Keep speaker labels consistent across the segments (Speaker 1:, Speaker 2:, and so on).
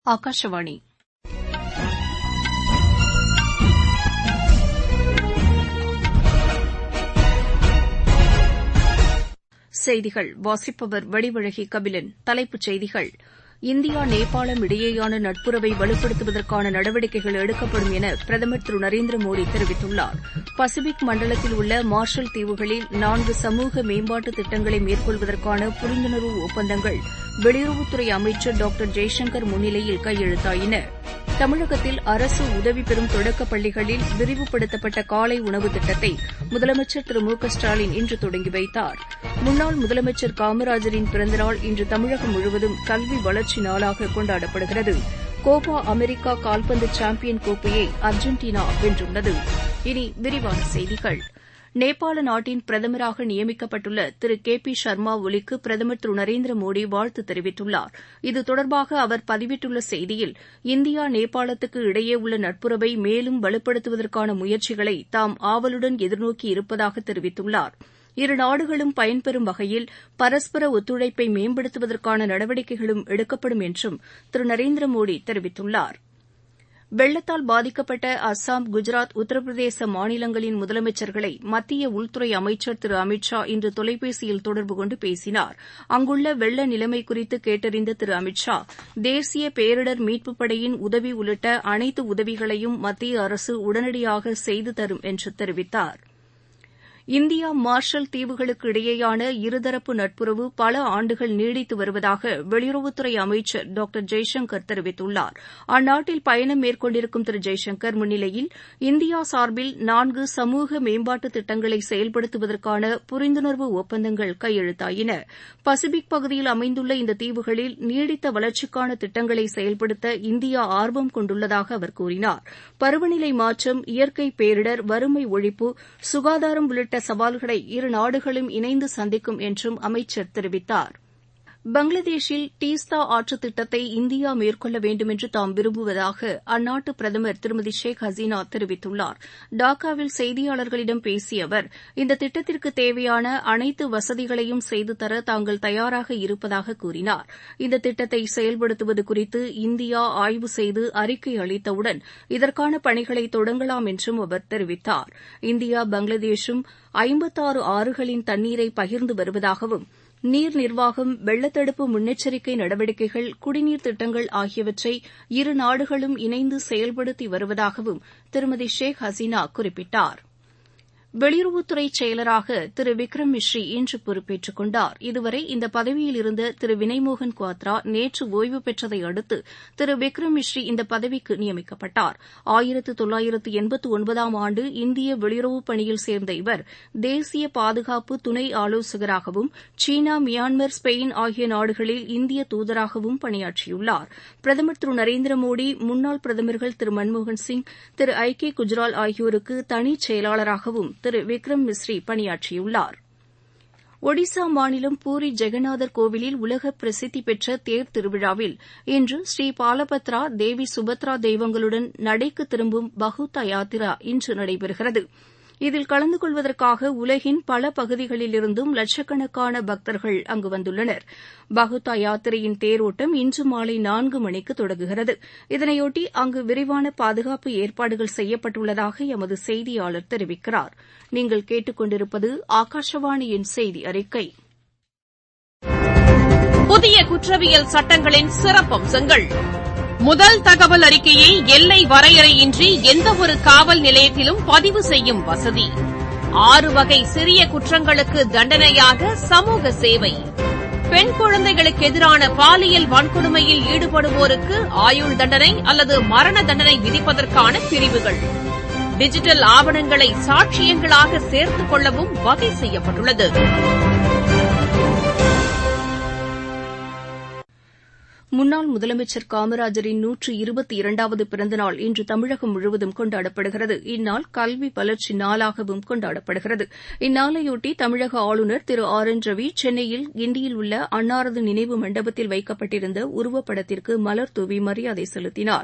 Speaker 1: ஆகாஷவாணி செய்திகள் வாசிப்பவர் வடிவழகி கபிலன் தலைப்புச் செய்திகள் இந்தியா நேபாளம் இடையேயான நட்புறவை வலுப்படுத்துவதற்கான நடவடிக்கைகள் எடுக்கப்படும் என பிரதமர் திரு நரேந்திர மோடி தெரிவித்துள்ளார் பசிபிக் மண்டலத்தில் உள்ள மார்ஷல் தீவுகளில் நான்கு சமூக மேம்பாட்டு திட்டங்களை மேற்கொள்வதற்கான புரிந்துணர்வு ஒப்பந்தங்கள் வெளியுறவுத்துறை அமைச்சர் டாக்டர் ஜெய்சங்கர் முன்னிலையில் கையெழுத்தாயின தமிழகத்தில் அரசு உதவி பெறும் தொடக்கப் பள்ளிகளில் விரிவுபடுத்தப்பட்ட காலை உணவு திட்டத்தை முதலமைச்சர் திரு மு க ஸ்டாலின் இன்று தொடங்கி வைத்தார் முன்னாள் முதலமைச்சர் காமராஜரின் பிறந்தநாள் இன்று தமிழகம் முழுவதும் கல்வி வளர்ச்சி நாளாக கொண்டாடப்படுகிறது கோப்பா அமெரிக்கா கால்பந்து சாம்பியன் கோப்பையை அர்ஜென்டினா வென்றுள்ளது இனி விரிவான செய்திகள் நேபாள நாட்டின் பிரதமராக நியமிக்கப்பட்டுள்ள திரு கே பி ஷர்மா ஒலிக்கு பிரதமர் திரு நரேந்திர மோடி வாழ்த்து தெரிவித்துள்ளார் இது தொடர்பாக அவர் பதிவிட்டுள்ள செய்தியில் இந்தியா நேபாளத்துக்கு இடையே உள்ள நட்புறவை மேலும் வலுப்படுத்துவதற்கான முயற்சிகளை தாம் ஆவலுடன் எதிர்நோக்கி இருப்பதாக தெரிவித்துள்ளார் இரு நாடுகளும் பயன்பெறும் வகையில் பரஸ்பர ஒத்துழைப்பை மேம்படுத்துவதற்கான நடவடிக்கைகளும் எடுக்கப்படும் என்றும் திரு நரேந்திர மோடி தெரிவித்துள்ளாா் வெள்ளத்தால் பாதிக்கப்பட்ட அஸ்ஸாம் குஜராத் உத்தரப்பிரதேச மாநிலங்களின் முதலமைச்சர்களை மத்திய உள்துறை அமைச்சர் திரு அமித் ஷா இன்று தொலைபேசியில் தொடர்பு கொண்டு பேசினார் அங்குள்ள வெள்ள நிலைமை குறித்து கேட்டறிந்த திரு அமித் ஷா தேசிய பேரிடர் மீட்புப் படையின் உதவி உள்ளிட்ட அனைத்து உதவிகளையும் மத்திய அரசு உடனடியாக செய்து தரும் என்று தெரிவித்தாா் இந்தியா மார்ஷல் தீவுகளுக்கு இடையேயான இருதரப்பு நட்புறவு பல ஆண்டுகள் நீடித்து வருவதாக வெளியுறவுத்துறை அமைச்சர் டாக்டர் ஜெய்சங்கர் தெரிவித்துள்ளார் அந்நாட்டில் பயணம் மேற்கொண்டிருக்கும் திரு ஜெய்சங்கர் முன்னிலையில் இந்தியா சார்பில் நான்கு சமூக மேம்பாட்டு திட்டங்களை செயல்படுத்துவதற்கான புரிந்துணர்வு ஒப்பந்தங்கள் கையெழுத்தாயின பசிபிக் பகுதியில் அமைந்துள்ள இந்த தீவுகளில் நீடித்த வளர்ச்சிக்கான திட்டங்களை செயல்படுத்த இந்தியா ஆர்வம் கொண்டுள்ளதாக அவர் கூறினார் பருவநிலை மாற்றம் இயற்கை பேரிடர் வறுமை ஒழிப்பு சுகாதாரம் உள்ளிட்ட சவால்களை இரு நாடுகளும் இணைந்து சந்திக்கும் என்றும் அமைச்சர் தெரிவித்தார் பங்களாதேஷில் டீஸ்தா ஆற்று திட்டத்தை இந்தியா மேற்கொள்ள வேண்டுமென்று தாம் விரும்புவதாக அந்நாட்டு பிரதமர் திருமதி ஷேக் ஹசீனா தெரிவித்துள்ளார் டாக்காவில் செய்தியாளர்களிடம் பேசிய அவர் இந்த திட்டத்திற்கு தேவையான அனைத்து வசதிகளையும் செய்து தர தாங்கள் தயாராக இருப்பதாக கூறினார் இந்த திட்டத்தை செயல்படுத்துவது குறித்து இந்தியா ஆய்வு செய்து அறிக்கை அளித்தவுடன் இதற்கான பணிகளை தொடங்கலாம் என்றும் அவர் தெரிவித்தார் இந்தியா பங்களாதேஷும் ஐம்பத்தாறு ஆறுகளின் தண்ணீரை பகிர்ந்து வருவதாகவும் நீர் நிர்வாகம் வெள்ளத்தடுப்பு முன்னெச்சரிக்கை நடவடிக்கைகள் குடிநீர் திட்டங்கள் ஆகியவற்றை இரு நாடுகளும் இணைந்து செயல்படுத்தி வருவதாகவும் திருமதி ஷேக் ஹசீனா குறிப்பிட்டார் வெளியுறவுத்துறை செயலராக திரு விக்ரம் மிஸ்ரி இன்று பொறுப்பேற்றுக் கொண்டார் இதுவரை இந்த பதவியில் இருந்த திரு வினய்மோகன் குவாத்ரா நேற்று ஓய்வு பெற்றதை அடுத்து திரு விக்ரம் மிஸ்ரி இந்த பதவிக்கு நியமிக்கப்பட்டார் ஆயிரத்து தொள்ளாயிரத்து எண்பத்து ஒன்பதாம் ஆண்டு இந்திய வெளியுறவுப் பணியில் சேர்ந்த இவர் தேசிய பாதுகாப்பு துணை ஆலோசகராகவும் சீனா மியான்மர் ஸ்பெயின் ஆகிய நாடுகளில் இந்திய தூதராகவும் பணியாற்றியுள்ளார் பிரதமர் திரு நரேந்திர மோடி முன்னாள் பிரதமர்கள் திரு மன்மோகன் சிங் திரு ஐ கே குஜ்ரால் ஆகியோருக்கு தனிச் செயலாளராகவும் திரு விக்ரம் மிஸ்ரி பணியாற்றியுள்ளார் ஒடிசா மாநிலம் பூரி ஜெகநாதர் கோவிலில் உலக பிரசித்தி பெற்ற தேர் திருவிழாவில் இன்று ஸ்ரீ பாலபத்ரா தேவி சுபத்ரா தெய்வங்களுடன் நடைக்கு திரும்பும் பகுத்த யாத்திரா இன்று நடைபெறுகிறது இதில் கலந்து கொள்வதற்காக உலகின் பல பகுதிகளிலிருந்தும் லட்சக்கணக்கான பக்தர்கள் அங்கு வந்துள்ளனர் பகுத்தா யாத்திரையின் தேரோட்டம் இன்று மாலை நான்கு மணிக்கு தொடங்குகிறது இதனையொட்டி அங்கு விரிவான பாதுகாப்பு ஏற்பாடுகள் செய்யப்பட்டுள்ளதாக எமது செய்தியாளர் தெரிவிக்கிறார் நீங்கள் கேட்டுக்கொண்டிருப்பது ஆகாஷவாணியின் செய்தி அறிக்கை
Speaker 2: புதிய குற்றவியல் சட்டங்களின் சிறப்பம்சங்கள் முதல் தகவல் அறிக்கையை எல்லை வரையறையின்றி எந்தவொரு காவல் நிலையத்திலும் பதிவு செய்யும் வசதி ஆறு வகை சிறிய குற்றங்களுக்கு தண்டனையாக சமூக சேவை பெண் குழந்தைகளுக்கு எதிரான பாலியல் வன்கொடுமையில் ஈடுபடுவோருக்கு ஆயுள் தண்டனை அல்லது மரண தண்டனை விதிப்பதற்கான பிரிவுகள் டிஜிட்டல் ஆவணங்களை சாட்சியங்களாக சேர்த்துக் கொள்ளவும் வகை செய்யப்பட்டுள்ளது
Speaker 1: முன்னாள் முதலமைச்சர் காமராஜரின் நூற்று இருபத்தி இரண்டாவது பிறந்தநாள் இன்று தமிழகம் முழுவதும் கொண்டாடப்படுகிறது இந்நாள் கல்வி வளர்ச்சி நாளாகவும் கொண்டாடப்படுகிறது இந்நாளையொட்டி தமிழக ஆளுநர் திரு ஆர் என் ரவி சென்னையில் கிண்டியில் உள்ள அன்னாரது நினைவு மண்டபத்தில் வைக்கப்பட்டிருந்த உருவப்படத்திற்கு மலர் தூவி மரியாதை செலுத்தினார்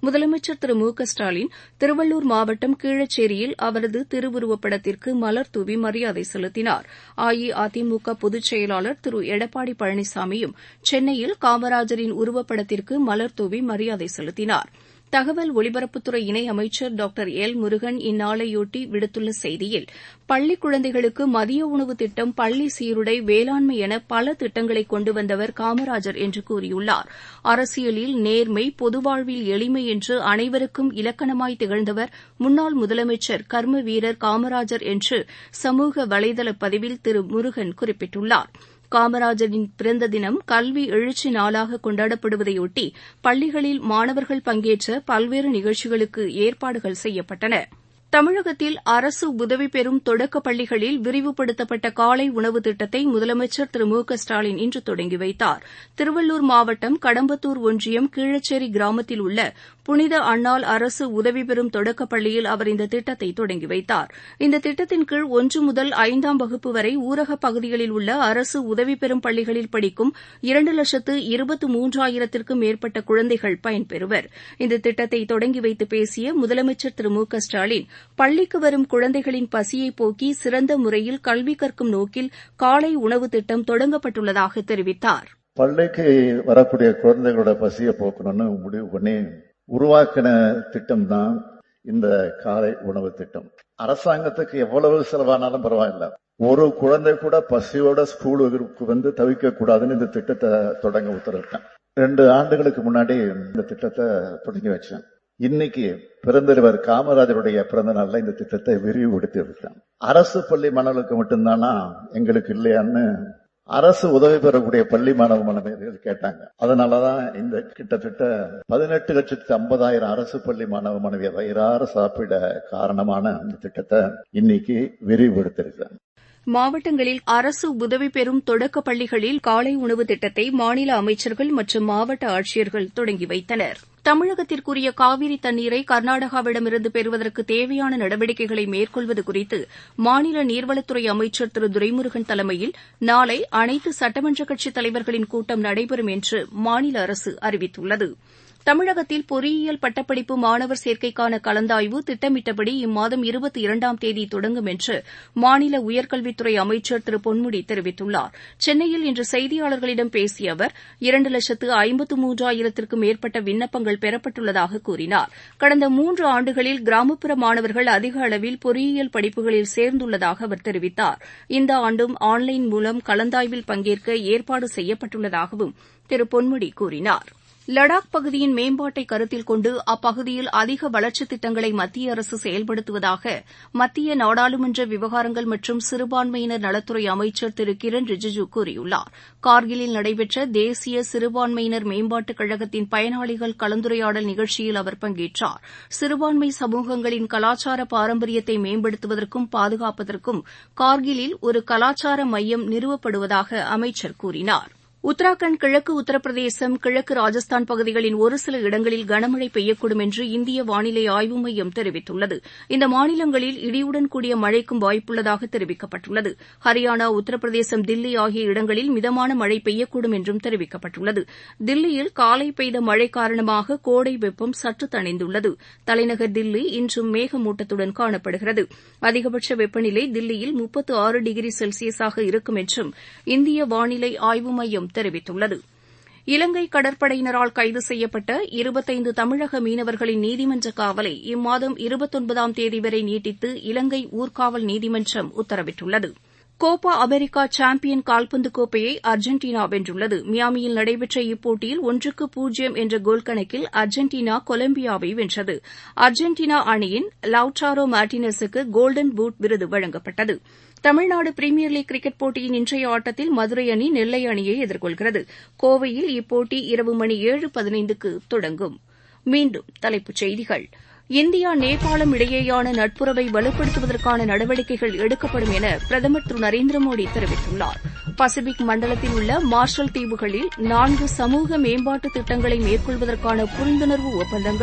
Speaker 1: முதலமைச்சர் திரு மு க ஸ்டாலின் திருவள்ளூர் மாவட்டம் கீழச்சேரியில் அவரது திருவுருவப்படத்திற்கு மலர் தூவி மரியாதை செலுத்தினார் அஇஅதிமுக பொதுச் செயலாளர் திரு எடப்பாடி பழனிசாமியும் சென்னையில் காமராஜரின் உருவப்படத்திற்கு மலர் தூவி மரியாதை செலுத்தினார் தகவல் ஒலிபரப்புத்துறை இணை அமைச்சர் டாக்டர் எல் முருகன் இந்நாளையொட்டி விடுத்துள்ள செய்தியில் பள்ளிக் குழந்தைகளுக்கு மதிய உணவு திட்டம் பள்ளி சீருடை வேளாண்மை என பல திட்டங்களை கொண்டு வந்தவர் காமராஜர் என்று கூறியுள்ளார் அரசியலில் நேர்மை பொதுவாழ்வில் எளிமை என்று அனைவருக்கும் இலக்கணமாய் திகழ்ந்தவர் முன்னாள் முதலமைச்சர் கர்ம வீரர் காமராஜர் என்று சமூக வலைதள பதிவில் திரு முருகன் குறிப்பிட்டுள்ளார் காமராஜரின் பிறந்த தினம் கல்வி எழுச்சி நாளாக கொண்டாடப்படுவதையொட்டி பள்ளிகளில் மாணவர்கள் பங்கேற்ற பல்வேறு நிகழ்ச்சிகளுக்கு ஏற்பாடுகள் செய்யப்பட்டன தமிழகத்தில் அரசு உதவி பெறும் தொடக்கப் பள்ளிகளில் விரிவுபடுத்தப்பட்ட காலை உணவு திட்டத்தை முதலமைச்சர் திரு மு க ஸ்டாலின் இன்று தொடங்கி வைத்தார் திருவள்ளூர் மாவட்டம் கடம்பத்தூர் ஒன்றியம் கீழச்சேரி கிராமத்தில் உள்ள புனித அன்னாள் அரசு உதவி பெறும் தொடக்கப் பள்ளியில் அவர் இந்த திட்டத்தை தொடங்கி வைத்தார் இந்த திட்டத்தின் கீழ் ஒன்று முதல் ஐந்தாம் வகுப்பு வரை ஊரகப் பகுதிகளில் உள்ள அரசு உதவி பெறும் பள்ளிகளில் படிக்கும் இரண்டு லட்சத்து இருபத்து மூன்றாயிரத்திற்கும் மேற்பட்ட குழந்தைகள் பயன்பெறுவர் இந்த திட்டத்தை தொடங்கி வைத்து பேசிய முதலமைச்சர் திரு மு க ஸ்டாலின் பள்ளிக்கு வரும் குழந்தைகளின் பசியை போக்கி சிறந்த முறையில் கல்வி கற்கும் நோக்கில் காலை உணவு திட்டம் தொடங்கப்பட்டுள்ளதாக தெரிவித்தார்
Speaker 3: பள்ளிக்கு வரக்கூடிய குழந்தைகளோட பசியை போக்கணும்னு முடிவு பண்ணி உருவாக்கின திட்டம் தான் இந்த காலை உணவு திட்டம் அரசாங்கத்துக்கு எவ்வளவு செலவானாலும் பரவாயில்ல ஒரு குழந்தை கூட பசியோட ஸ்கூலுக்கு வந்து தவிக்க கூடாதுன்னு இந்த திட்டத்தை தொடங்க உத்தரவிட்டேன் ரெண்டு ஆண்டுகளுக்கு முன்னாடி இந்த திட்டத்தை தொடங்கி வச்சேன் இன்னைக்கு பிறந்தவர் காமராஜருடைய பிறந்த நாள்ல இந்த திட்டத்தை விரிவுபடுத்தி இருக்கேன் அரசு பள்ளி மாணவர்களுக்கு மட்டும்தானா எங்களுக்கு இல்லையான்னு அரசு உதவி பெறக்கூடிய பள்ளி மாணவ மாணவியர்கள் கேட்டாங்க அதனாலதான் இந்த கிட்டத்தட்ட பதினெட்டு லட்சத்து ஐம்பதாயிரம் அரசு பள்ளி மாணவ மாணவியர் வயிறார சாப்பிட காரணமான இந்த திட்டத்தை இன்னைக்கு விரிவுபடுத்திருக்கிறேன்
Speaker 1: மாவட்டங்களில் அரசு உதவி பெறும் தொடக்கப் பள்ளிகளில் காலை உணவு திட்டத்தை மாநில அமைச்சர்கள் மற்றும் மாவட்ட ஆட்சியர்கள் தொடங்கி வைத்தனர் தமிழகத்திற்குரிய காவிரி தண்ணீரை கர்நாடகாவிடமிருந்து பெறுவதற்கு தேவையான நடவடிக்கைகளை மேற்கொள்வது குறித்து மாநில நீர்வளத்துறை அமைச்சர் திரு துரைமுருகன் தலைமையில் நாளை அனைத்து சட்டமன்ற கட்சித் தலைவர்களின் கூட்டம் நடைபெறும் என்று மாநில அரசு அறிவித்துள்ளது தமிழகத்தில் பொறியியல் பட்டப்படிப்பு மாணவர் சேர்க்கைக்கான கலந்தாய்வு திட்டமிட்டபடி இம்மாதம் இருபத்தி இரண்டாம் தேதி தொடங்கும் என்று மாநில உயர்கல்வித்துறை அமைச்சர் திரு பொன்முடி தெரிவித்துள்ளார் சென்னையில் இன்று செய்தியாளர்களிடம் பேசிய அவர் இரண்டு லட்சத்து ஐம்பத்து மூன்றாயிரத்திற்கும் மேற்பட்ட விண்ணப்பங்கள் பெறப்பட்டுள்ளதாக கூறினார் கடந்த மூன்று ஆண்டுகளில் கிராமப்புற மாணவர்கள் அதிக அளவில் பொறியியல் படிப்புகளில் சேர்ந்துள்ளதாக அவர் தெரிவித்தார் இந்த ஆண்டும் ஆன்லைன் மூலம் கலந்தாய்வில் பங்கேற்க ஏற்பாடு செய்யப்பட்டுள்ளதாகவும் திரு பொன்முடி கூறினார் லடாக் பகுதியின் மேம்பாட்டை கருத்தில் கொண்டு அப்பகுதியில் அதிக வளர்ச்சித் திட்டங்களை மத்திய அரசு செயல்படுத்துவதாக மத்திய நாடாளுமன்ற விவகாரங்கள் மற்றும் சிறுபான்மையினர் நலத்துறை அமைச்சர் திரு கிரண் ரிஜிஜு கூறியுள்ளார் கார்கிலில் நடைபெற்ற தேசிய சிறுபான்மையினர் மேம்பாட்டுக் கழகத்தின் பயனாளிகள் கலந்துரையாடல் நிகழ்ச்சியில் அவர் பங்கேற்றார் சிறுபான்மை சமூகங்களின் கலாச்சார பாரம்பரியத்தை மேம்படுத்துவதற்கும் பாதுகாப்பதற்கும் கார்கிலில் ஒரு கலாச்சார மையம் நிறுவப்படுவதாக அமைச்சர் கூறினார் உத்தராகண்ட் கிழக்கு உத்தரப்பிரதேசம் கிழக்கு ராஜஸ்தான் பகுதிகளின் ஒரு சில இடங்களில் கனமழை பெய்யக்கூடும் என்று இந்திய வானிலை ஆய்வு மையம் தெரிவித்துள்ளது இந்த மாநிலங்களில் இடியுடன் கூடிய மழைக்கும் வாய்ப்புள்ளதாக தெரிவிக்கப்பட்டுள்ளது ஹரியானா உத்தரப்பிரதேசம் தில்லி ஆகிய இடங்களில் மிதமான மழை பெய்யக்கூடும் என்றும் தெரிவிக்கப்பட்டுள்ளது தில்லியில் காலை பெய்த மழை காரணமாக கோடை வெப்பம் சற்று தணிந்துள்ளது தலைநகர் தில்லி இன்றும் மேகமூட்டத்துடன் காணப்படுகிறது அதிகபட்ச வெப்பநிலை தில்லியில் முப்பத்து ஆறு டிகிரி செல்சியஸாக இருக்கும் என்றும் இந்திய வானிலை ஆய்வு மையம் தெரிவித்துள்ளது இலங்கை கடற்படையினரால் கைது செய்யப்பட்ட இருபத்தைந்து தமிழக மீனவர்களின் நீதிமன்ற காவலை இம்மாதம் இருபத்தொன்பதாம் தேதி வரை நீட்டித்து இலங்கை ஊர்காவல் நீதிமன்றம் உத்தரவிட்டுள்ளது கோப்பா அமெரிக்கா சாம்பியன் கால்பந்து கோப்பையை அர்ஜென்டினா வென்றுள்ளது மியாமியில் நடைபெற்ற இப்போட்டியில் ஒன்றுக்கு பூஜ்ஜியம் என்ற கோல் கணக்கில் அர்ஜென்டினா கொலம்பியாவை வென்றது அர்ஜென்டினா அணியின் லவுட்டாரோ மார்டினஸுக்கு கோல்டன் பூட் விருது வழங்கப்பட்டது தமிழ்நாடு பிரீமியர் லீக் கிரிக்கெட் போட்டியின் இன்றைய ஆட்டத்தில் மதுரை அணி நெல்லை அணியை எதிர்கொள்கிறது கோவையில் இப்போட்டி இரவு மணி ஏழு பதினைந்துக்கு தொடங்கும் மீண்டும் தலைப்புச் செய்திகள் இந்தியா நேபாளம் இடையேயான நட்புறவை வலுப்படுத்துவதற்கான நடவடிக்கைகள் எடுக்கப்படும் என பிரதமர் திரு நரேந்திர மோடி தெரிவித்துள்ளார் பசிபிக் மண்டலத்தில் உள்ள மார்ஷல் தீவுகளில் நான்கு சமூக மேம்பாட்டு திட்டங்களை மேற்கொள்வதற்கான புரிந்துணர்வு ஒப்பந்தங்கள்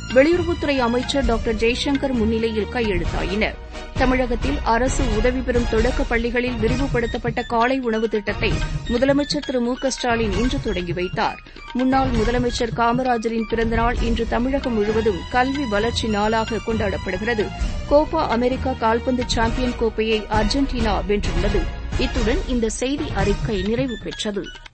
Speaker 1: வெளியுறவுத்துறை அமைச்சர் டாக்டர் ஜெய்சங்கர் முன்னிலையில் கையெழுத்தாயின தமிழகத்தில் அரசு உதவி பெறும் தொடக்க பள்ளிகளில் விரிவுபடுத்தப்பட்ட காலை உணவு திட்டத்தை முதலமைச்சர் திரு மு க ஸ்டாலின் இன்று தொடங்கி வைத்தார் முன்னாள் முதலமைச்சர் காமராஜரின் பிறந்தநாள் இன்று தமிழகம் முழுவதும் கல்வி வளர்ச்சி நாளாக கொண்டாடப்படுகிறது கோப்பா அமெரிக்கா கால்பந்து சாம்பியன் கோப்பையை அர்ஜென்டினா வென்றுள்ளது இத்துடன் இந்த செய்தி அறிக்கை நிறைவு பெற்றது